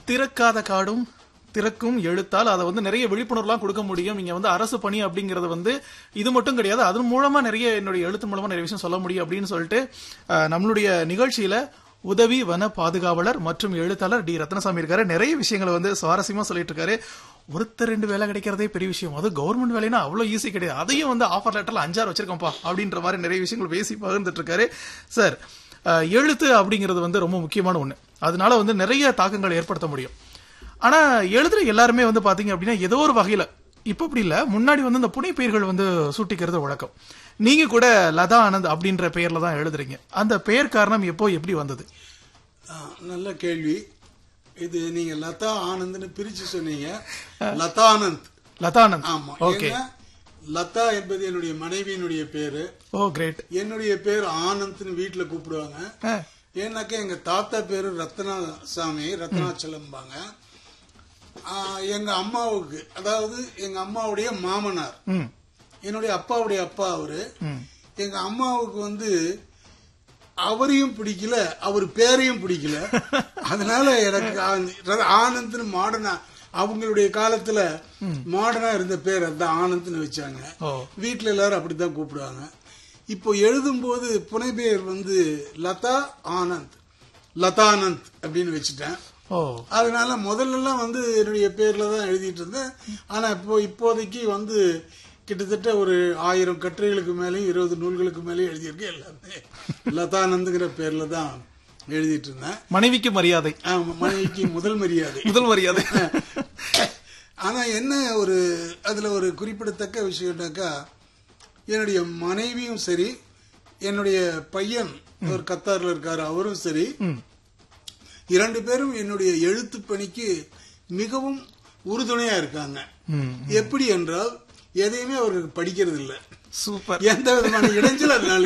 திறக்காத காடும் திறக்கும் எழுத்தால் அதை வந்து நிறைய விழிப்புணர்வுலாம் கொடுக்க முடியும் இங்க வந்து அரசு பணி அப்படிங்கறது வந்து இது மட்டும் கிடையாது அதன் மூலமா நிறைய என்னுடைய எழுத்து மூலமா நிறைய விஷயம் சொல்ல முடியும் அப்படின்னு சொல்லிட்டு அஹ், நம்மளுடைய நிகழ்ச்சியில உதவி வன பாதுகாவலர் மற்றும் எழுத்தாளர் டி ரத்னசாமி இருக்காரு நிறைய விஷயங்களை வந்து சுவாரஸ்யமா சொல்லிட்டு இருக்காரு ஒருத்தர் ரெண்டு வேலை கிடைக்கிறதே பெரிய விஷயம் அது கவர்மெண்ட் வேலைனா அவ்வளவு ஈஸி கிடையாது அதையும் வந்து ஆஃபர் லெட்டர்ல அஞ்சாறு வச்சிருக்கோம்ப்பா அப்படின்ற மாதிரி நிறைய விஷயங்கள் பேசி பகிர்ந்துட்டு இருக்காரு சார் அஹ், எழுத்து அப்படிங்கிறது வந்து ரொம்ப முக்கியமான ஒண்ணு அதனால வந்து நிறைய தாக்கங்கள் ஏற்படுத்த முடியும் ஆனா எழுதுற எல்லாருமே வந்து பாத்தீங்க அப்படின்னா ஏதோ ஒரு வகையில இப்ப அப்படி இல்ல முன்னாடி வந்து இந்த புனை பெயர்கள் வந்து சூட்டிக்கிறது வழக்கம் நீங்க கூட லதா ஆனந்த் அப்படின்ற பெயர்ல தான் எழுதுறீங்க அந்த பெயர் காரணம் எப்போ எப்படி வந்தது ஆ, நல்ல கேள்வி இது நீங்க லதா ஆனந்த்னு பிரிச்சு சொன்னீங்க லதானந்த் லதா ஆனந்த் ஆமா ஓகே ஏன்னா லதா என்பது என்னுடைய மனைவியினுடைய பேரு ஓ கிரேட் என்னுடைய பேர் ஆனந்த்னு வீட்டுல கூப்பிடுவாங்க ஏன்னாக்கா எங்க தாத்தா பேரு ரத்னாசாமி ரத்னாச்சலம்பாங்க ஆ, எங்க அம்மாவுக்கு அதாவது எங்க அம்மாவுடைய மாமனார் ம் என்னுடைய அப்பாவுடைய அப்பா அவரு ம் எங்க அம்மாவுக்கு வந்து அவரையும் பிடிக்கல அவர் பேரையும் பிடிக்கல அதனால எனக்கு ஆனந்த் ஆனந்த்னு மாடர்னா அவங்களுடைய காலத்துல மாடர்னா இருந்த பேர் அதான் ஆனந்த்னு வச்சாங்க ஓ வீட்ல எல்லாரும் அப்படித்தான் கூப்பிடுவாங்க இப்போ எழுதும்போது புனைப்பெயர் வந்து லதா ஆனந்த் லதானந்த் அப்படின்னு வச்சுட்டேன் ஓ அதனால முதல்லலாம் வந்து என்னுடைய பேர்ல தான் எழுதிட்டு இருந்தேன் ஆனா இப்போ இப்போதைக்கு வந்து கிட்டத்தட்ட ஒரு ஆயிரம் கட்டுரைகளுக்கு மேலேயும் இருபது நூல்களுக்கு மேலேயும் எழுதியிருக்கேன் எல்லாமே லதானந்துங்கிற பேர்ல தான் எழுதிட்டு இருந்தேன் மனைவிக்கு மரியாதை ஆமா, மனைவிக்கு முதல் மரியாதை முதல் மரியாதை ஆனா என்ன ஒரு அதுல ஒரு குறிப்பிடத்தக்க விஷயம்னாக்கா என்னுடைய மனைவியும் சரி என்னுடைய பையன் ஒரு கத்தார்ல இருக்காரு அவரும் சரி ம். இரண்டு பேரும் என்னுடைய எழுத்து பணிக்கு மிகவும் உறுதுணையா இருக்காங்க ம். எப்படி என்றால் எதையுமே அவர்கள் படிக்கிறது இல்ல சூப்பர் எந்த விதமான இடைஞ்சல் அதனால